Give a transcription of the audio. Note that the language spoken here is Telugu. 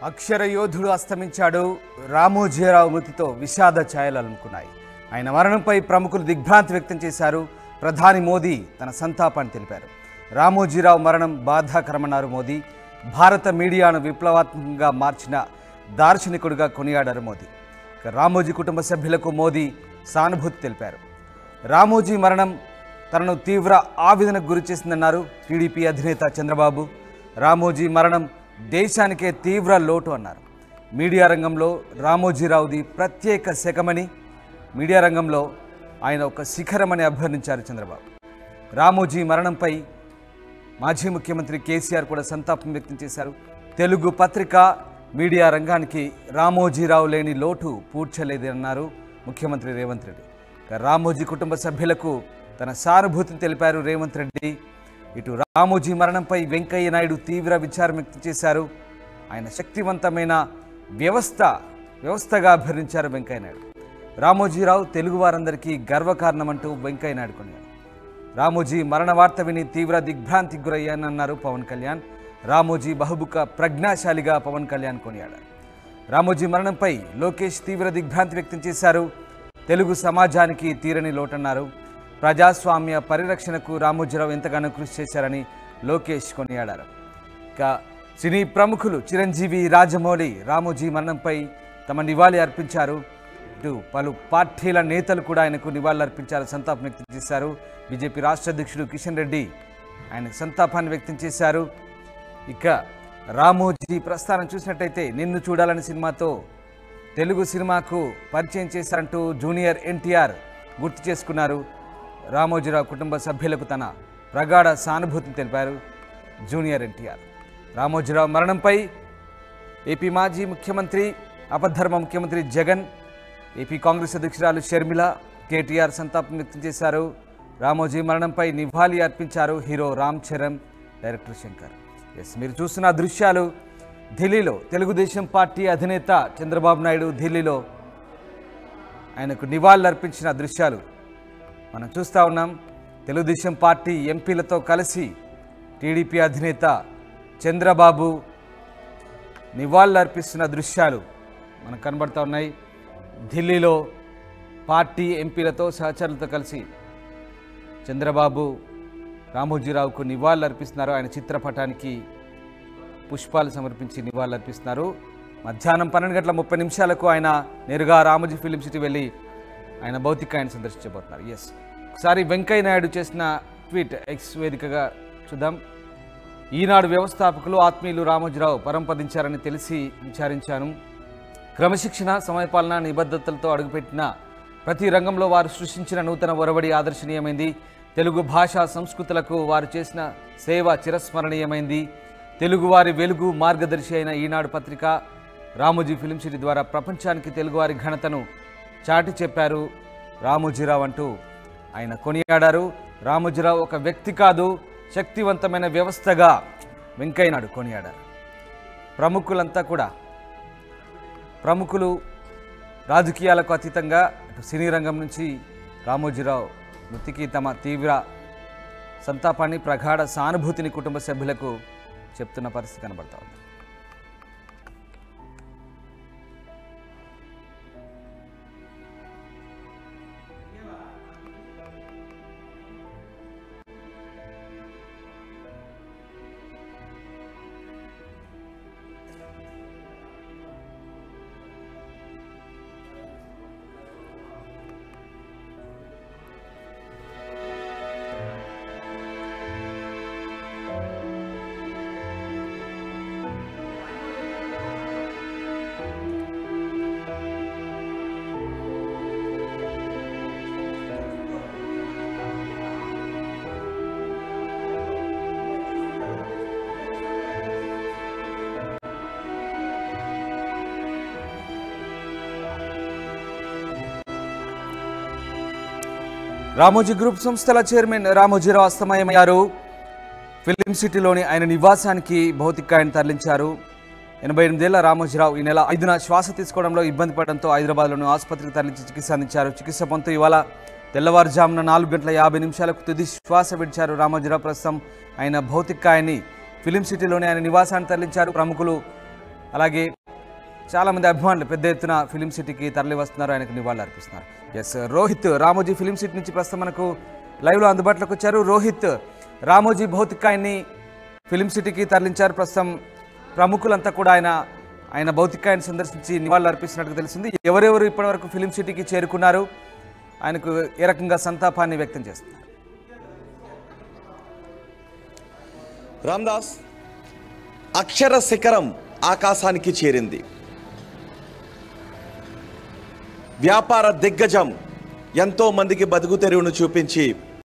అక్షర యోధుడు అస్తమించాడు రామోజీరావు మృతితో విషాద ఛాయలు అలుముకున్నాయి ఆయన మరణంపై ప్రముఖులు దిగ్భ్రాంతి వ్యక్తం చేశారు ప్రధాని మోదీ తన సంతాపాన్ని తెలిపారు రామోజీరావు మరణం బాధాకరమన్నారు మోదీ భారత మీడియాను విప్లవాత్మకంగా మార్చిన దార్శనికుడిగా కొనియాడారు మోదీ ఇక రామోజీ కుటుంబ సభ్యులకు మోదీ సానుభూతి తెలిపారు రామోజీ మరణం తనను తీవ్ర ఆవేదనకు గురి చేసిందన్నారు టీడీపీ అధినేత చంద్రబాబు రామోజీ మరణం దేశానికే తీవ్ర లోటు అన్నారు మీడియా రంగంలో రామోజీరావుది ప్రత్యేక శకమని మీడియా రంగంలో ఆయన ఒక శిఖరమని అభ్యర్థించారు చంద్రబాబు రామోజీ మరణంపై మాజీ ముఖ్యమంత్రి కేసీఆర్ కూడా సంతాపం వ్యక్తం చేశారు తెలుగు పత్రిక మీడియా రంగానికి రామోజీరావు లేని లోటు పూడ్చలేదన్నారు ముఖ్యమంత్రి రేవంత్ రెడ్డి ఇక రామోజీ కుటుంబ సభ్యులకు తన సానుభూతిని తెలిపారు రేవంత్ రెడ్డి ఇటు రామోజీ మరణంపై వెంకయ్య నాయుడు తీవ్ర విచారం వ్యక్తం చేశారు ఆయన శక్తివంతమైన వ్యవస్థ వ్యవస్థగా అభ్యర్థించారు వెంకయ్య నాయుడు రామోజీరావు తెలుగు వారందరికీ గర్వకారణమంటూ వెంకయ్య నాయుడు కొన్నారు రామోజీ మరణ వార్త విని తీవ్ర దిగ్భ్రాంతికి గురయ్యానన్నారు పవన్ కళ్యాణ్ రామోజీ బహుముఖ ప్రజ్ఞాశాలిగా పవన్ కళ్యాణ్ కొనియాడారు రామోజీ మరణంపై లోకేష్ తీవ్ర దిగ్భ్రాంతి వ్యక్తం చేశారు తెలుగు సమాజానికి తీరని లోటన్నారు ప్రజాస్వామ్య పరిరక్షణకు రామోజీరావు ఎంతగానో కృషి చేశారని లోకేష్ కొనియాడారు ఇక సినీ ప్రముఖులు చిరంజీవి రాజమౌళి రామోజీ మరణంపై తమ నివాళి అర్పించారు ఇటు పలు పార్టీల నేతలు కూడా ఆయనకు నివాళులు అర్పించారు సంతాపం వ్యక్తం చేశారు బీజేపీ రాష్ట్ర అధ్యక్షుడు కిషన్ రెడ్డి ఆయన సంతాపాన్ని వ్యక్తం చేశారు ఇక రామోజీ ప్రస్థానం చూసినట్టయితే నిన్ను చూడాలని సినిమాతో తెలుగు సినిమాకు పరిచయం చేశారంటూ జూనియర్ ఎన్టీఆర్ గుర్తు చేసుకున్నారు రామోజీరావు కుటుంబ సభ్యులకు తన ప్రగాఢ సానుభూతిని తెలిపారు జూనియర్ ఎన్టీఆర్ రామోజీరావు మరణంపై ఏపీ మాజీ ముఖ్యమంత్రి అపధర్మ ముఖ్యమంత్రి జగన్ ఏపీ కాంగ్రెస్ అధ్యక్షురాలు షర్మిల కేటీఆర్ సంతాపం వ్యక్తం చేశారు రామోజీ మరణంపై నివాళి అర్పించారు hero Ram Charan director Shankar yes మీరు చూస్తున్న దృశ్యాలు ఢిల్లీలో తెలుగుదేశం పార్టీ అధినేత చంద్రబాబు నాయుడు ఢిల్లీలో ఆయనకు నివాళులు అర్పించిన దృశ్యాలు మనం చూస్తూ ఉన్నాం తెలుగుదేశం పార్టీ ఎంపీలతో కలిసి టీడీపీ అధినేత చంద్రబాబు నివాళులు అర్పిస్తున్న దృశ్యాలు మనకు కనబడుతూ ఉన్నాయి ఢిల్లీలో పార్టీ ఎంపీలతో సహచరులతో కలిసి చంద్రబాబు రామోజీరావుకు నివాళులు అర్పిస్తున్నారు ఆయన చిత్రపటానికి పుష్పాలు సమర్పించి నివాళులు అర్పిస్తున్నారు మధ్యాహ్నం పన్నెండు గంటల ముప్పై నిమిషాలకు ఆయన నేరుగా రామోజీ ఫిలిం సిటీ వెళ్ళి ఆయన భౌతికాయని సందర్శించబోతున్నారు ఎస్ ఒకసారి వెంకయ్య నాయుడు చేసిన ట్వీట్ ఎక్స్ వేదికగా చూద్దాం ఈనాడు వ్యవస్థాపకులు ఆత్మీయులు రామోజీరావు పరంపదించారని తెలిసి విచారించాను క్రమశిక్షణ సమయపాలన నిబద్ధతలతో అడుగుపెట్టిన ప్రతి రంగంలో వారు సృష్టించిన నూతన ఒరవడి ఆదర్శనీయమైంది తెలుగు భాషా సంస్కృతులకు వారు చేసిన సేవ చిరస్మరణీయమైంది తెలుగువారి వెలుగు మార్గదర్శి అయిన ఈనాడు పత్రిక రామోజీ ఫిలిం సిటీ ద్వారా ప్రపంచానికి తెలుగువారి ఘనతను చాటి చెప్పారు రామోజీరావు అంటూ ఆయన కొనియాడారు రామోజీరావు ఒక వ్యక్తి కాదు శక్తివంతమైన వ్యవస్థగా వెంకయ్య నాయుడు కొనియాడారు ప్రముఖులంతా కూడా ప్రముఖులు రాజకీయాలకు అతీతంగా అటు సినీ రంగం నుంచి రామోజీరావు మృతికి తమ తీవ్ర సంతాపాన్ని ప్రగాఢ సానుభూతిని కుటుంబ సభ్యులకు చెప్తున్న పరిస్థితి కనబడతా ఉంది రామోజీ గ్రూప్ సంస్థల చైర్మన్ రామోజీరావు అస్తమయమయ్యారు ఫిలిం సిటీలోని ఆయన నివాసానికి భౌతికాయను తరలించారు ఎనభై ఎనిమిదేళ్ల రామోజీరావు ఈ నెల ఐదున శ్వాస తీసుకోవడంలో ఇబ్బంది పడడంతో హైదరాబాద్లోని ఆసుపత్రికి తరలించి చికిత్స అందించారు చికిత్స పొందుతూ ఇవాళ తెల్లవారుజామున నాలుగు గంటల యాభై నిమిషాలకు తుది శ్వాస విడిచారు రామోజీరావు ప్రస్తుతం ఆయన భౌతికాయాన్ని ఫిలిం సిటీలోని ఆయన నివాసాన్ని తరలించారు ప్రముఖులు అలాగే చాలామంది అభిమానులు పెద్ద ఎత్తున ఫిలిం సిటీకి తరలి వస్తున్నారు ఆయనకు నివాళులు అర్పిస్తున్నారు yes Rohit Ramoji film city నుంచి ప్రస్తుతం మనకు లైవ్లో అందుబాటులోకి వచ్చారు రోహిత్ రామోజీ భౌతికాయాన్ని ఫిలిం సిటీకి తరలించారు ప్రస్తుతం ప్రముఖులంతా కూడా ఆయన ఆయన భౌతికాయాన్ని సందర్శించి నివాళులు అర్పిస్తున్నట్టు తెలిసింది ఎవరెవరు ఇప్పటివరకు ఫిలిం సిటీకి చేరుకున్నారు ఆయనకు ఏ రకంగా సంతాపాన్ని వ్యక్తం చేస్తున్నారు రామ్దాస్ అక్షర శిఖరం ఆకాశానికి చేరింది వ్యాపార దిగ్గజం ఎంతో మందికి బతుకు తెరువును చూపించి